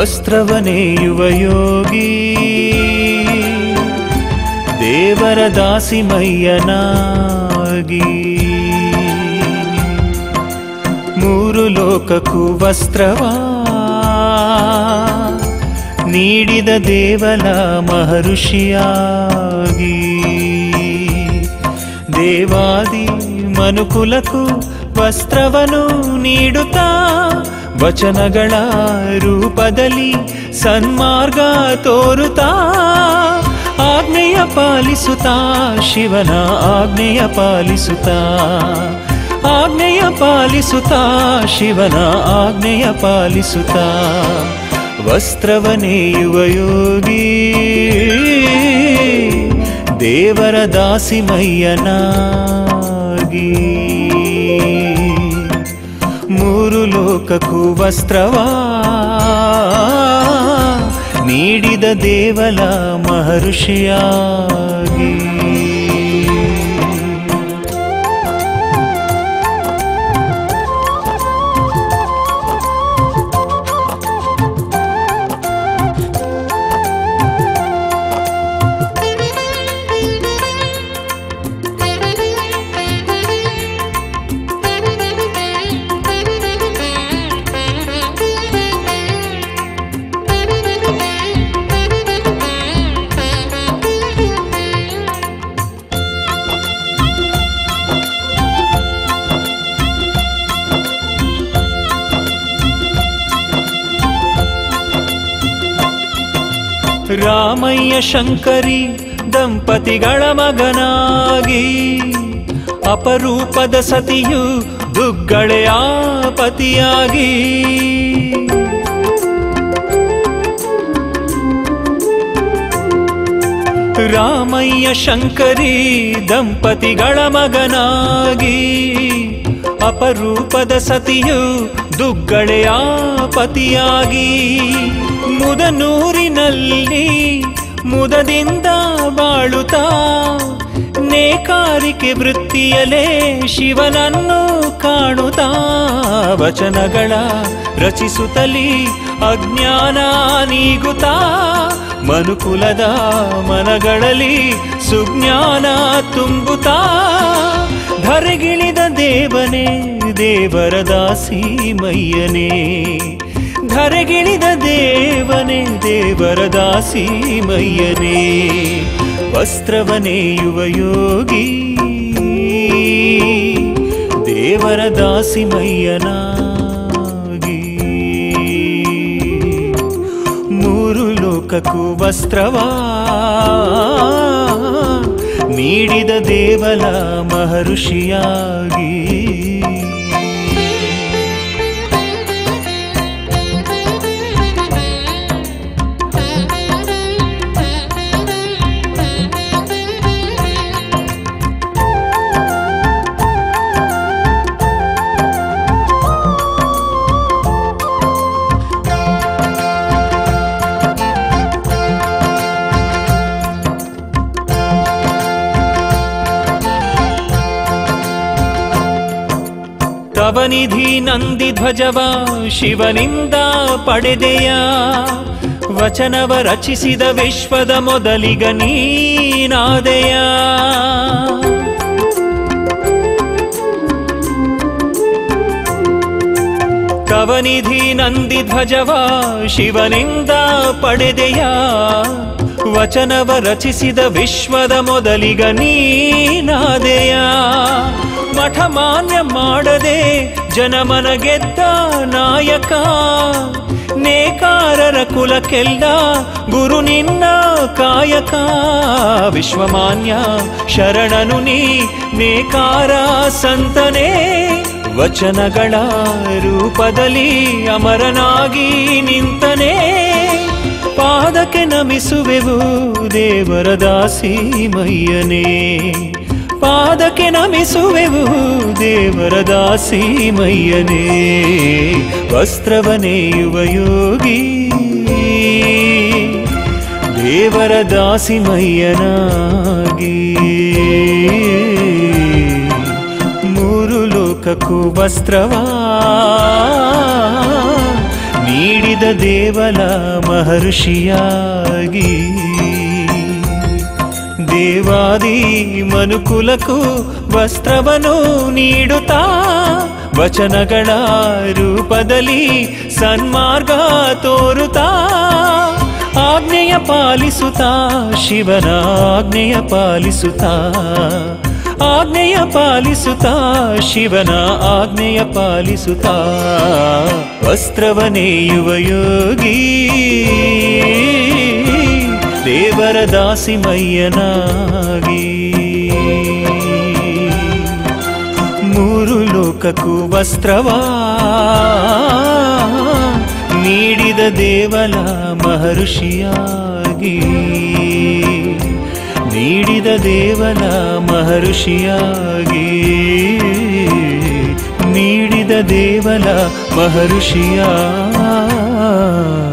ವಸ್ತ್ರವನೇಯುವ ಯೋಗಿ ದೇವರ ದಾಸಿ ಮೈಯನಾಗಿ ಮೂರು ಲೋಕಕ್ಕೂ ವಸ್ತ್ರವಾ ನೀಡಿದ ದೇವಲ ಮಹರ್ಷಿಯಾಗಿ ದೇವಾದಿ ಮನುಕುಲಕ್ಕೂ ವಸ್ತ್ರವನ್ನು ನೀಡುತ್ತಾ ವಚನಗಳ ರೂಪದಲ್ಲಿ ಸನ್ಮಾರ್ಗ ತೋರುತ್ತಾ ಆಜ್ಞೆಯ ಪಾಲಿಸುತ್ತಾ ಶಿವನ ಆಜ್ಞೆಯ ಪಾಲಿಸುತ್ತಾ ಆಜ್ಞೆಯ ಪಾಲಿಸುತ್ತಾ ಶಿವನ ಆಜ್ಞೆಯ ಪಾಲಿಸುತ್ತಾ ವಸ್ತ್ರವನೇಯುವ ಯೋಗಿ ದೇವರ ದಾಸಿ ಮೈಯನಾಗಿ ಮೂರು ಲೋಕಕ್ಕೂ ವಸ್ತ್ರವಾ ನೀಡಿದ ದೇವಲ ಮಹರ್ಷಿಯಾಗಿ ರಾಮಯ್ಯ ಶಂಕರಿ ದಂಪತಿಗಳ ಮಗನಾಗಿ ಅಪರೂಪದ ಸತಿಯು ದುಗ್ಗಳೆಯ ಪತಿಯಾಗಿ ರಾಮಯ್ಯ ಶಂಕರಿ ದಂಪತಿಗಳ ಮಗನಾಗಿ ಅಪರೂಪದ ಸತಿಯು ದುಗ್ಗಳೆಯ ಪತಿಯಾಗಿ ಮುದನೂರಿನಲ್ಲಿ ಮುದದಿಂದ ಬಾಳುತ್ತಾ ನೇಕಾರಿಕೆ ವೃತ್ತಿಯಲೇ ಶಿವನನ್ನು ಕಾಣುತ್ತಾ ವಚನಗಳ ರಚಿಸುತ್ತಲಿ ಅಜ್ಞಾನ ನೀಗುತ್ತಾ ಮನುಕುಲದ ಮನಗಳಲ್ಲಿ ಸುಜ್ಞಾನ ತುಂಬುತ್ತಾ ಧರೆಗಿಳಿದ ದೇವನೇ ದೇವರ ದಾಸಿ ಮಯ್ಯನೇ ಧರೆಗಿಳಿದ ದೇವನೇ ದೇವರ ದಾಸಿ ಮಯ್ಯನೇ ವಸ್ತ್ರವನೇಯುವ ಯೋಗಿ ದೇವರ ದಾಸಿ ಮಯ್ಯನಾಗಿ ಮೂರು ಲೋಕಕ್ಕೂ ವಸ್ತ್ರವಾ ನೀಡಿದ ದೇವಲ ಮಹರ್ಷಿಯಾಗಿ ತವನಿಧಿ ನಂದಿ ಧ್ವಜವ ಶಿವನಿಂದ ಪಡೆದೆಯ ವಚನವ ರಚಿಸಿದ ವಿಶ್ವದ ಮೊದಲಿಗ ನೀನಾದೆಯ ಕವನಿಧಿ ನಂದಿ ಧ್ವಜವ ಶಿವನಿಂದ ಪಡೆದೆಯ ವಚನವ ರಚಿಸಿದ ವಿಶ್ವದ ಮೊದಲಿಗ ನೀನಾದೆಯ ಮಠ ಮಾನ್ಯ ಮಾಡದೆ ಜನಮನ ಗೆದ್ದ ನಾಯಕ ನೇಕಾರರ ಕುಲಕ್ಕೆಲ್ಲ ಗುರು ನಿನ್ನ ಕಾಯಕ ವಿಶ್ವಮಾನ್ಯ ಶರಣನು ನೀ ನೇಕಾರ ಸಂತನೇ ವಚನಗಳ ರೂಪದಲ್ಲಿ ಅಮರನಾಗಿ ನಿಂತನೇ ಪಾದಕ್ಕೆ ನಮಿಸುವೆವು ದೇವರ ದಾಸಿ ಮಯ್ಯನೇ ಪಾದಕ್ಕೆ ನಮಿಸುವೆವು ದೇವರ ದಾಸಿ ಮಯ್ಯನೇ ವಸ್ತ್ರವನೇಯುವ ಯೋಗಿ ದೇವರ ದಾಸಿ ಮಯ್ಯನಾಗಿ ಮೂರು ಲೋಕಕ್ಕೂ ವಸ್ತ್ರವಾ ನೀಡಿದ ದೇವಲ ಮಹರ್ಷಿಯಾಗಿ ದೇವಾದಿ ಮನುಕುಲಕ್ಕೂ ವಸ್ತ್ರವನ್ನು ನೀಡುತ್ತಾ ವಚನಗಳ ರೂಪದಲ್ಲಿ ಸನ್ಮಾರ್ಗ ತೋರುತ್ತಾ ಆಜ್ಞೆಯ ಪಾಲಿಸುತ್ತಾ ಶಿವನ ಆಜ್ಞೆಯ ಪಾಲಿಸುತ್ತಾ ಆಜ್ಞೆಯ ಪಾಲಿಸುತ್ತಾ ಶಿವನ ಆಜ್ಞೆಯ ಪಾಲಿಸುತ್ತಾ ವಸ್ತ್ರವನೇಯುವ ಯೋಗಿ ದೇವರ ದಾಸಿಮಯ್ಯನಾಗಿ ಮೂರು ಲೋಕಕ್ಕೂ ವಸ್ತ್ರವಾ ನೀಡಿದ ದೇವಲ ಮಹರ್ಷಿಯಾಗಿ ನೀಡಿದ ದೇವಲ ಮಹರ್ಷಿಯಾಗಿ ನೀಡಿದ ದೇವಲ ಮಹರ್ಷಿಯಾಗಿ